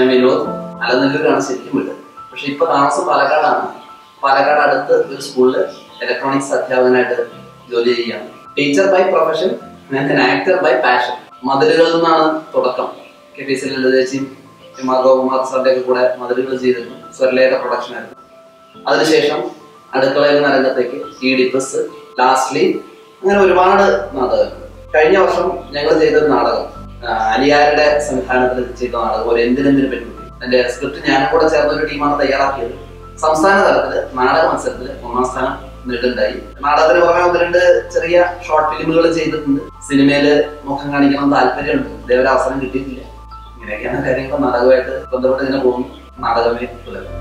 വിനോദ് അലനല്ലൂരാണ് ശരിക്കും വീട് പക്ഷെ ഇപ്പൊ താമസം പാലക്കാടാണ് പാലക്കാട് അടുത്ത് ഒരു സ്കൂളില് ഇലക്ട്രോണിക്സ് അധ്യാപകനായിട്ട് ജോലി ചെയ്യുകയാണ് teacher by profession actor by passion മതിലുകളിൽ നിന്നാണ് തുടക്കം കെ ടി സി ലളിതേച്ചിയും എം ആർ ഗോകുമാർ സാറിന്റെ ഒക്കെ കൂടെ മതിലുകൾ ചെയ്തിരുന്നു സ്വരലയുടെ പ്രൊഡക്ഷൻ ആയിരുന്നു അതിനുശേഷം അടുക്കളയിൽ നിന്ന് രംഗത്തേക്ക് ഈഡിപ്പസ് ലാസ്റ്റ്ലി അങ്ങനെ ഒരുപാട് നാടകങ്ങൾ കഴിഞ്ഞ വർഷം ഞങ്ങൾ ചെയ്തൊരു നാടകം ആ, അലിയാരുടെ സംവിധാനത്തിൽ ചെയ്ത നാടകം ഒരു എന്തിനെന്തിന് പെൺകുട്ടി അതിന്റെ സ്ക്രിപ്റ്റ് ഞാനും കൂടെ ചേർന്ന ഒരു ടീമാണ് തയ്യാറാക്കിയത് സംസ്ഥാന തലത്തില് നാടക മത്സരത്തിൽ ഒന്നാം സ്ഥാനം നേടുണ്ടായി നാടകത്തിന് പുറമെ ഒന്ന് രണ്ട് ചെറിയ ഷോർട്ട് ഫിലിമുകൾ ചെയ്തിട്ടുണ്ട് സിനിമയില് മുഖം കാണിക്കണം താല്പര്യമുണ്ട് ഇതേവരെ അവസരം കിട്ടിയിട്ടില്ല ഇങ്ങനെയൊക്കെയാണ് കാര്യങ്ങൾ നാടകമായിട്ട് ബന്ധപ്പെട്ട് ഇങ്ങനെ പോകുന്നു നാടകമേ തുടരും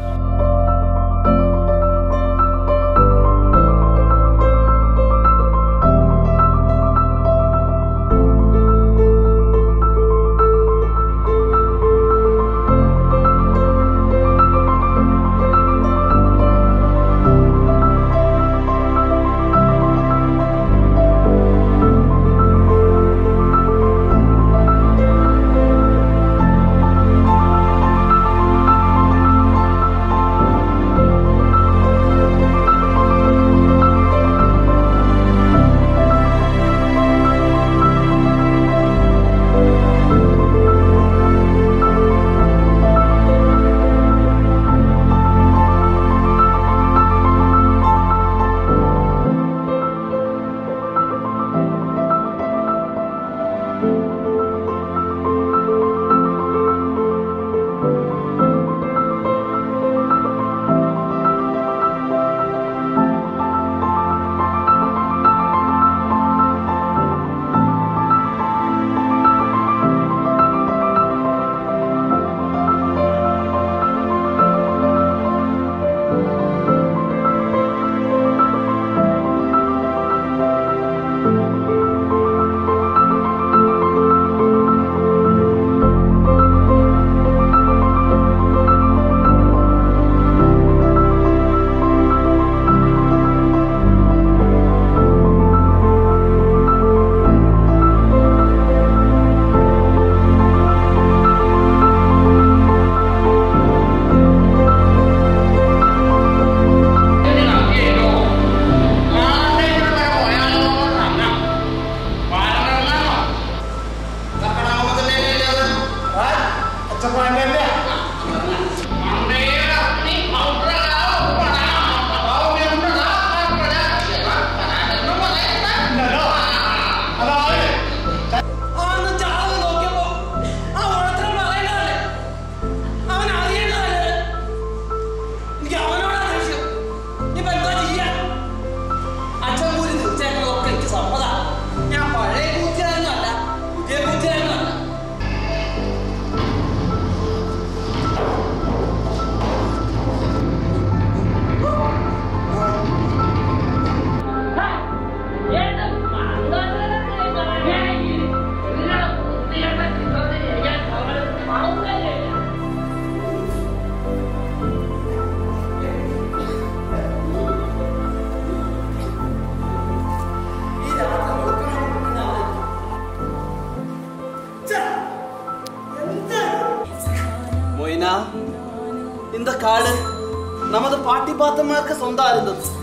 അവന്ന് ചാവ് നോക്കിയപ്പോ ആ ഓണത്തിന് പറയുന്നതല്ലേ അവൻ അറിയേണ്ടതല്ലേ എനിക്ക് അവനോടാ ദേഷ്യം ഇപ്പൊ എന്താ ചെയ്യാ അച്ഛൻ കൂടി തീർച്ചയായിട്ടും എനിക്ക് സമ്മതാ ഞാൻ പഴയ കൂത്തിയായിരുന്നു അല്ല പുതിയ കൂത്തിയായിരുന്നു അല്ല ഈ രാത്രി വെളുക്കണ എന്താ மொய்னா இந்த காடு நமது பாட்டி பாத்தமார்க்க சொந்தம் இருந்தது